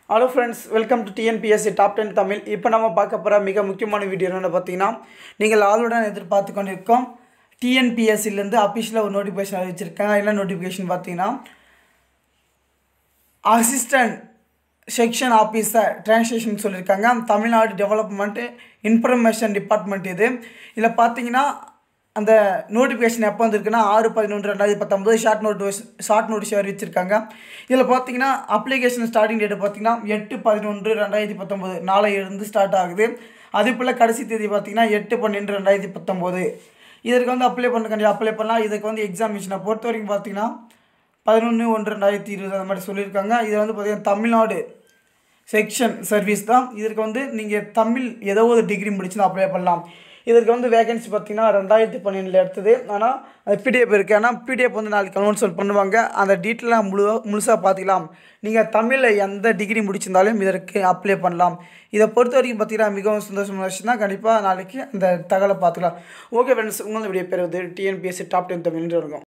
hello friends welcome to TNPSC top ten Tamil இப்போ நம்ம பார்க்க போகிற மிக முக்கியமான வீடியோ என்னென்னு பார்த்தீங்கன்னா நீங்கள் ஆளுடன் எதிர்பார்த்து கொண்டிருக்கோம் டிஎன்பிஎஸ்சிலேருந்து அஃபிஷியலாக ஒரு நோட்டிஃபிகேஷன் அறிவிச்சிருக்காங்க என்ன நோட்டிஃபிகேஷன் பார்த்தீங்கன்னா அசிஸ்டன்ட் செக்ஷன் ஆஃபீஸர் டிரான்ஸ்லேஷன் சொல்லியிருக்காங்க தமிழ்நாடு டெவலப்மெண்ட் இன்ஃபர்மேஷன் டிபார்ட்மெண்ட் இது இதில் பார்த்தீங்கன்னா அந்த நோட்டிஃபிகேஷன் எப்போ வந்திருக்குன்னா ஆறு பதினொன்று ரெண்டாயிரத்தி பத்தொம்பது ஷார்ட் நோட்டிஸ் ஷார்ட் நோட்டீஸ் அறிவிச்சிருக்காங்க இதில் பார்த்தீங்கன்னா அப்ளிகேஷன் ஸ்டார்டிங் டேட் பார்த்தீங்கன்னா எட்டு பதினொன்று ரெண்டாயிரத்தி பத்தொம்பது நாளையிலிருந்து ஸ்டார்ட் ஆகுது அதே போல் கடைசி தேதி பார்த்தீங்கன்னா எட்டு பன்னெண்டு ரெண்டாயிரத்தி பத்தொம்போது இதற்கு வந்து அப்ளை பண்ணுறக்காண்டி அப்ளை பண்ணலாம் இதுக்கு வந்து எக்ஸாமினேஷனை பொறுத்த வரைக்கும் பார்த்தீங்கன்னா பதினொன்று ஒன்று ரெண்டாயிரத்தி இருபது அந்த மாதிரி சொல்லியிருக்காங்க இதில் வந்து பார்த்தீங்கன்னா தமிழ்நாடு செக்ஷன் சர்வீஸ் தான் இதற்கு வந்து நீங்கள் தமிழ் ஏதோ ஒரு டிகிரி முடிச்சுன்னு அப்ளை பண்ணலாம் இதற்கு வந்து வேகன்சி பார்த்தீங்கன்னா ரெண்டாயிரத்தி பன்னெண்டில் எடுத்தது ஆனால் அது பிடிஎஃப் இருக்குது ஆனால் பிடிஎஃப் வந்து நாளைக்கு அனௌன்ஸ்மெண்ட் பண்ணுவாங்க அந்த டீட்டெயிலாக முழு முழுசாக பார்த்துக்கலாம் நீங்கள் தமிழில் எந்த டிகிரி முடிச்சிருந்தாலும் இதற்கு அப்ளை பண்ணலாம் இதை பொறுத்த வரைக்கும் பார்த்தீங்கன்னா மிகவும் சந்தோஷமான விஷயம் தான் கண்டிப்பாக நாளைக்கு அந்த தகவலை பார்த்துக்கலாம் ஓகே ஃப்ரெண்ட்ஸ் உங்களோட வீடியோ பேர் வந்து டிஎன்பிஎஸ்சி டாப் டென் தமிழ்னு இருக்கும்